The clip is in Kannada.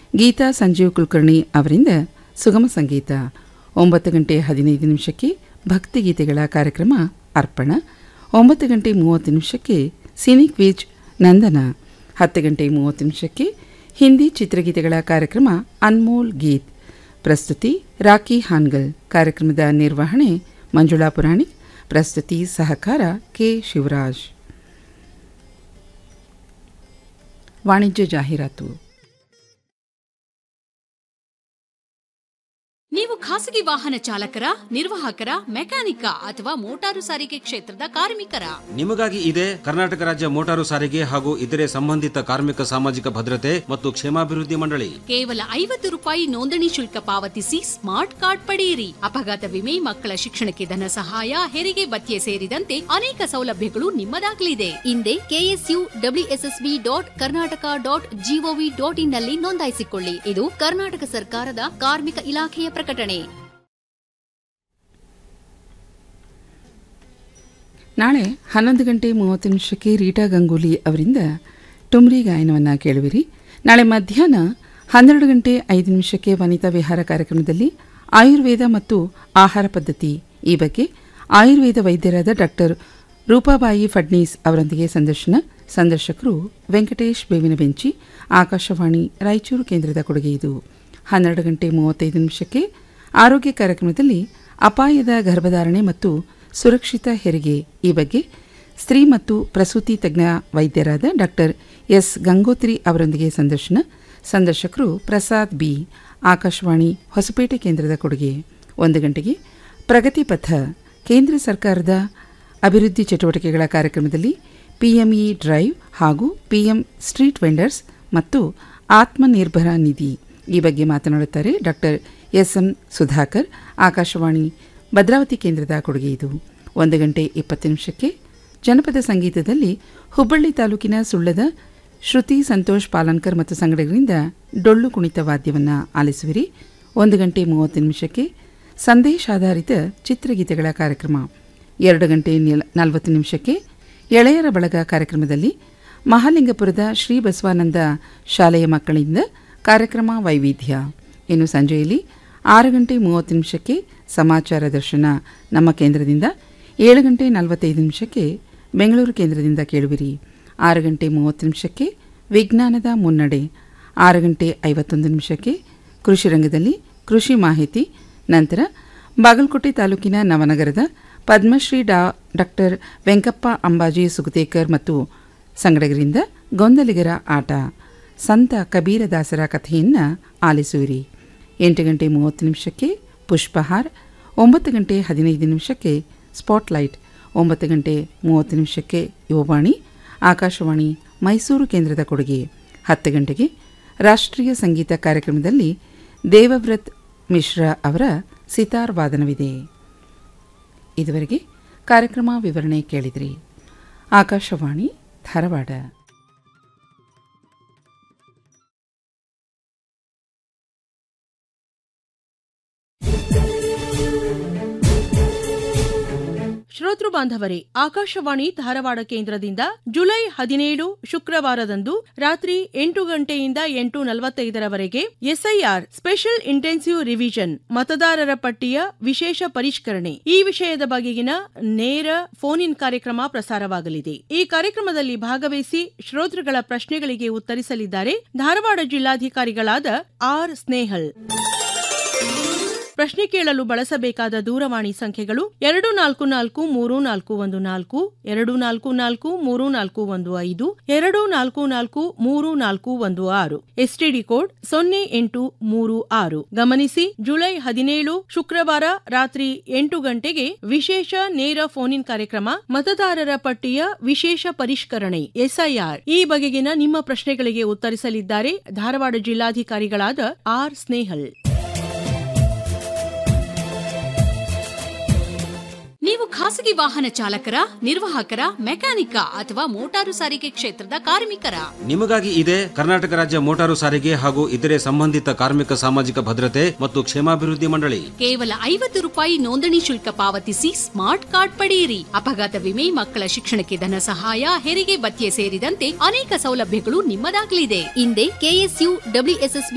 ಗೀತಾ ಸಂಜೀವ್ ಕುಲಕರ್ಣಿ ಅವರಿಂದ ಸುಗಮ ಸಂಗೀತ ಒಂಬತ್ತು ಗಂಟೆ ಹದಿನೈದು ನಿಮಿಷಕ್ಕೆ ಭಕ್ತಿಗೀತೆಗಳ ಕಾರ್ಯಕ್ರಮ ಅರ್ಪಣ ಒಂಬತ್ತು ಗಂಟೆ ಮೂವತ್ತು ನಿಮಿಷಕ್ಕೆ ಸಿನಿ ಕ್ವಿಜ್ ನಂದನ ಹತ್ತು ಗಂಟೆ ಮೂವತ್ತು ನಿಮಿಷಕ್ಕೆ ಹಿಂದಿ ಚಿತ್ರಗೀತೆಗಳ ಕಾರ್ಯಕ್ರಮ ಅನ್ಮೋಲ್ ಗೀತ್ ಪ್ರಸ್ತುತಿ ರಾಕಿ ಹಾನ್ಗಲ್ ಕಾರ್ಯಕ್ರಮದ ನಿರ್ವಹಣೆ ಮಂಜುಳಾ ಪುರಾಣಿಕ್ ಪ್ರಸ್ತುತಿ ಸಹಕಾರ ಕೆ ಶಿವರಾಜ್ ವಾಣಿಜ್ಯ ಜಾಹೀರಾತು ನೀವು ಖಾಸಗಿ ವಾಹನ ಚಾಲಕರ ನಿರ್ವಾಹಕರ ಮೆಕ್ಯಾನಿಕ ಅಥವಾ ಮೋಟಾರು ಸಾರಿಗೆ ಕ್ಷೇತ್ರದ ಕಾರ್ಮಿಕರ ನಿಮಗಾಗಿ ಇದೆ ಕರ್ನಾಟಕ ರಾಜ್ಯ ಮೋಟಾರು ಸಾರಿಗೆ ಹಾಗೂ ಇತರೆ ಸಂಬಂಧಿತ ಕಾರ್ಮಿಕ ಸಾಮಾಜಿಕ ಭದ್ರತೆ ಮತ್ತು ಕ್ಷೇಮಾಭಿವೃದ್ಧಿ ಮಂಡಳಿ ಕೇವಲ ಐವತ್ತು ರೂಪಾಯಿ ನೋಂದಣಿ ಶುಲ್ಕ ಪಾವತಿಸಿ ಸ್ಮಾರ್ಟ್ ಕಾರ್ಡ್ ಪಡೆಯಿರಿ ಅಪಘಾತ ವಿಮೆ ಮಕ್ಕಳ ಶಿಕ್ಷಣಕ್ಕೆ ಧನ ಸಹಾಯ ಹೆರಿಗೆ ಭತ್ಯೆ ಸೇರಿದಂತೆ ಅನೇಕ ಸೌಲಭ್ಯಗಳು ನಿಮ್ಮದಾಗಲಿದೆ ಹಿಂದೆ K S U W S S B dot Karnataka dot G O V dot in ನಲ್ಲಿ ನೋಂದಾಯಿಸಿಕೊಳ್ಳಿ ಇದು ಕರ್ನಾಟಕ ಸರ್ಕಾರದ ಕಾರ್ಮಿಕ ಇಲಾಖೆಯ ಪ್ರಕಟಣೆ ನಾಳೆ ಹನ್ನೊಂದು ಗಂಟೆ ಮೂವತ್ತು ನಿಮಿಷಕ್ಕೆ ರೀಟಾ ಗಂಗೂಲಿ ಅವರಿಂದ ಟುಮ್ರಿ ಗಾಯನವನ್ನು ಕೇಳುವಿರಿ ನಾಳೆ ಮಧ್ಯಾಹ್ನ ಹನ್ನೆರಡು ಗಂಟೆ ಐದು ನಿಮಿಷಕ್ಕೆ ವನಿತಾ ವಿಹಾರ ಕಾರ್ಯಕ್ರಮದಲ್ಲಿ ಆಯುರ್ವೇದ ಮತ್ತು ಆಹಾರ ಪದ್ಧತಿ ಈ ಬಗ್ಗೆ ಆಯುರ್ವೇದ ವೈದ್ಯರಾದ ಡಾಕ್ಟರ್ ರೂಪಾಬಾಯಿ ಫಡ್ನೀಸ್ ಅವರೊಂದಿಗೆ ಸಂದರ್ಶನ ಸಂದರ್ಶಕರು ವೆಂಕಟೇಶ್ ಬೇವಿನ ಬೆಂಚಿ ಆಕಾಶವಾಣಿ ರಾಯಚೂರು ಕೇಂದ್ರದ ಕೊಡುಗೆ ಇದು ಹನ್ನೆರಡು ಗಂಟೆ ಮೂವತ್ತೈದು ನಿಮಿಷಕ್ಕೆ ಆರೋಗ್ಯ ಕಾರ್ಯಕ್ರಮದಲ್ಲಿ ಅಪಾಯದ ಗರ್ಭಧಾರಣೆ ಮತ್ತು ಸುರಕ್ಷಿತ ಹೆರಿಗೆ ಈ ಬಗ್ಗೆ ಸ್ತ್ರೀ ಮತ್ತು ಪ್ರಸೂತಿ ತಜ್ಞ ವೈದ್ಯರಾದ ಡಾಕ್ಟರ್ ಎಸ್ ಗಂಗೋತ್ರಿ ಅವರೊಂದಿಗೆ ಸಂದರ್ಶನ ಸಂದರ್ಶಕರು ಪ್ರಸಾದ್ ಬಿ ಆಕಾಶವಾಣಿ ಹೊಸಪೇಟೆ ಕೇಂದ್ರದ ಕೊಡುಗೆ ಒಂದು ಗಂಟೆಗೆ ಪ್ರಗತಿ ಪಥ ಕೇಂದ್ರ ಸರ್ಕಾರದ ಅಭಿವೃದ್ಧಿ ಚಟುವಟಿಕೆಗಳ ಕಾರ್ಯಕ್ರಮದಲ್ಲಿ ಪಿಎಂಇ ಡ್ರೈವ್ ಹಾಗೂ ಪಿಎಂ ಸ್ಟ್ರೀಟ್ ವೆಂಡರ್ಸ್ ಮತ್ತು ಆತ್ಮನಿರ್ಭರ ನಿಧಿ ಈ ಬಗ್ಗೆ ಮಾತನಾಡುತ್ತಾರೆ doctor S M Sudhakar Akashvani Bhadravati ಕೇಂದ್ರದ ಕೊಡುಗೆ ಇದು ಒಂದು ಗಂಟೆ ಇಪ್ಪತ್ತು ನಿಮಿಷಕ್ಕೆ ಜನಪದ ಸಂಗೀತದಲ್ಲಿ ಹುಬ್ಬಳ್ಳಿ ತಾಲೂಕಿನ ಸುಳ್ಳದ ಶ್ರುತಿ ಸಂತೋಷ್ ಪಾಲನ್ಕರ್ ಮತ್ತು ಸಂಗಡಗಳಿಂದ ಡೊಳ್ಳು ಕುಣಿತ ವಾದ್ಯವನ್ನು ಆಲಿಸುವಿರಿ ಒಂದು ಗಂಟೆ ಮೂವತ್ತು ನಿಮಿಷಕ್ಕೆ ಸಂದೇಶಾಧಾರಿತ ಚಿತ್ರಗೀತೆಗಳ ಕಾರ್ಯಕ್ರಮ ಎರಡು ಗಂಟೆ ನಿಲ್- ನಲವತ್ತು ನಿಮಿಷಕ್ಕೆ ಎಳೆಯರ ಬಳಗ ಕಾರ್ಯಕ್ರಮದಲ್ಲಿ ಮಹಾಲಿಂಗಪುರದ ಶ್ರೀ ಬಸವಾನಂದ ಶಾಲೆಯ ಮಕ್ಕಳಿಂದ ಕಾರ್ಯಕ್ರಮ ವೈವಿಧ್ಯ ಇನ್ನು ಸಂಜೆಯಲ್ಲಿ ಆರು ಗಂಟೆ ಮೂವತ್ತು ನಿಮಿಷಕ್ಕೆ ಸಮಾಚಾರ ದರ್ಶನ ನಮ್ಮ ಕೇಂದ್ರದಿಂದ ಏಳು ಗಂಟೆ ನಲವತ್ತೈದು ನಿಮಿಷಕ್ಕೆ ಬೆಂಗಳೂರು ಕೇಂದ್ರದಿಂದ ಕೇಳುವಿರಿ ಆರು ಗಂಟೆ ಮೂವತ್ತು ನಿಮಿಷಕ್ಕೆ ವಿಜ್ಞಾನದ ಮುನ್ನಡೆ ಆರು ಗಂಟೆ ಐವತ್ತೊಂದು ನಿಮಿಷಕ್ಕೆ ಕೃಷಿ ರಂಗದಲ್ಲಿ ಕೃಷಿ ಮಾಹಿತಿ ನಂತರ ಬಾಗಲಕೋಟೆ ತಾಲೂಕಿನ ನವನಗರದ ಪದ್ಮಶ್ರೀ ಡಾ ಡಾಕ್ಟರ್ ವೆಂಕಪ್ಪ ಅಂಬಾಜಿ ಸುಗತೇಕರ್ ಮತ್ತು ಸಂಗಡಗರಿಂದ ಗೊಂದಲಿಗರ ಆಟ ಸಂತ ಕಬೀರದಾಸರ ಕಥೆಯನ್ನು ಆಲಿಸುವಿರಿ ಎಂಟು ಗಂಟೆ ಮೂವತ್ತು ನಿಮಿಷಕ್ಕೆ ಪುಷ್ಪಹಾರ್ ಒಂಬತ್ತು ಗಂಟೆ ಹದಿನೈದು ನಿಮಿಷಕ್ಕೆ ಸ್ಪಾಟ್ಲೈಟ್ ಒಂಬತ್ತು ಗಂಟೆ ಮೂವತ್ತು ನಿಮಿಷಕ್ಕೆ ಯುವವಾಣಿ ಆಕಾಶವಾಣಿ ಮೈಸೂರು ಕೇಂದ್ರದ ಕೊಡುಗೆ ಹತ್ತು ಗಂಟೆಗೆ ರಾಷ್ಟ್ರೀಯ ಸಂಗೀತ ಕಾರ್ಯಕ್ರಮದಲ್ಲಿ ದೇವವ್ರತ್ ಮಿಶ್ರಾ ಅವರ ಸಿತಾರ್ ವಾದನವಿದೆ ಇದುವರೆಗೆ ಕಾರ್ಯಕ್ರಮ ವಿವರಣೆ ಕೇಳಿದ್ರಿ ಆಕಾಶವಾಣಿ ಧಾರವಾಡ ಶ್ರೋತೃ ಬಾಂಧವರೇ ಆಕಾಶವಾಣಿ ಧಾರವಾಡ ಕೇಂದ್ರದಿಂದ ಜುಲೈ ಹದಿನೇಳು ಶುಕ್ರವಾರದಂದು ರಾತ್ರಿ ಎಂಟು ಗಂಟೆಯಿಂದ ಎಂಟು ನಲವತ್ತೈದರವರೆಗೆ ಎಸ್ಐಆರ್ ಸ್ಪೆಷಲ್ ಇಂಟೆನ್ಸಿವ್ ರಿವಿಷನ್ ಮತದಾರರ ಪಟ್ಟಿಯ ವಿಶೇಷ ಪರಿಷ್ಕರಣೆ ಈ ವಿಷಯದ ಬಗೆಗಿನ ನೇರ ಫೋನ್ ಇನ್ ಕಾರ್ಯಕ್ರಮ ಪ್ರಸಾರವಾಗಲಿದೆ ಈ ಕಾರ್ಯಕ್ರಮದಲ್ಲಿ ಭಾಗವಹಿಸಿ ಶ್ರೋತೃಗಳ ಪ್ರಶ್ನೆಗಳಿಗೆ ಉತ್ತರಿಸಲಿದ್ದಾರೆ ಧಾರವಾಡ ಜಿಲ್ಲಾಧಿಕಾರಿಗಳಾದ ಆರ್ ಸ್ನೇಹಲ್ ಪ್ರಶ್ನೆ ಕೇಳಲು ಬಳಸಬೇಕಾದ ದೂರವಾಣಿ ಸಂಖ್ಯೆಗಳು ಎರಡು ನಾಲ್ಕು ನಾಲ್ಕು ಮೂರು ನಾಲ್ಕು ಒಂದು ನಾಲ್ಕು ಎರಡು ನಾಲ್ಕು ನಾಲ್ಕು ಮೂರು ನಾಲ್ಕು ಒಂದು ಐದು ಎರಡು ನಾಲ್ಕು ನಾಲ್ಕು ಮೂರು ನಾಲ್ಕು ಒಂದು ಆರು ಎಸ್ಟಿಡಿ ಕೋಡ್ ಸೊನ್ನೆ ಎಂಟು ಮೂರು ಆರು ಗಮನಿಸಿ ಜುಲೈ ಹದಿನೇಳು ಶುಕ್ರವಾರ ರಾತ್ರಿ ಎಂಟು ಗಂಟೆಗೆ ವಿಶೇಷ ನೇರ ಫೋನ್ ಇನ್ ಕಾರ್ಯಕ್ರಮ ಮತದಾರರ ಪಟ್ಟಿಯ ವಿಶೇಷ ಪರಿಷ್ಕರಣೆ ಎಸ್ಐಆರ್ ಈ ಬಗೆಗಿನ ನಿಮ್ಮ ಪ್ರಶ್ನೆಗಳಿಗೆ ಉತ್ತರಿಸಲಿದ್ದಾರೆ ಧಾರವಾಡ ಜಿಲ್ಲಾಧಿಕಾರಿಗಳಾದ ಆರ್ ಸ್ನೇಹಲ್ ನೀವು ಖಾಸಗಿ ವಾಹನ ಚಾಲಕರ ನಿರ್ವಾಹಕರ ಮೆಕ್ಯಾನಿಕ ಅಥವಾ ಮೋಟಾರು ಸಾರಿಗೆ ಕ್ಷೇತ್ರದ ಕಾರ್ಮಿಕರ ನಿಮಗಾಗಿ ಇದೆ ಕರ್ನಾಟಕ ರಾಜ್ಯ ಮೋಟಾರು ಸಾರಿಗೆ ಹಾಗೂ ಇತರೆ ಸಂಬಂಧಿತ ಕಾರ್ಮಿಕ ಸಾಮಾಜಿಕ ಭದ್ರತೆ ಮತ್ತು ಕ್ಷೇಮಾಭಿವೃದ್ಧಿ ಮಂಡಳಿ ಕೇವಲ ಐವತ್ತು ರೂಪಾಯಿ ನೋಂದಣಿ ಶುಲ್ಕ ಪಾವತಿಸಿ ಸ್ಮಾರ್ಟ್ ಕಾರ್ಡ್ ಪಡೆಯಿರಿ ಅಪಘಾತ ವಿಮೆ ಮಕ್ಕಳ ಶಿಕ್ಷಣಕ್ಕೆ ಧನ ಸಹಾಯ ಹೆರಿಗೆ ಭತ್ಯೆ ಸೇರಿದಂತೆ ಅನೇಕ ಸೌಲಭ್ಯಗಳು ನಿಮ್ಮದಾಗಲಿದೆ ಹಿಂದೆ ಕೆಎಸ್ಯು ಡಬ್ಲ್ಯೂಎಸ್ಎಸ್ಬಿ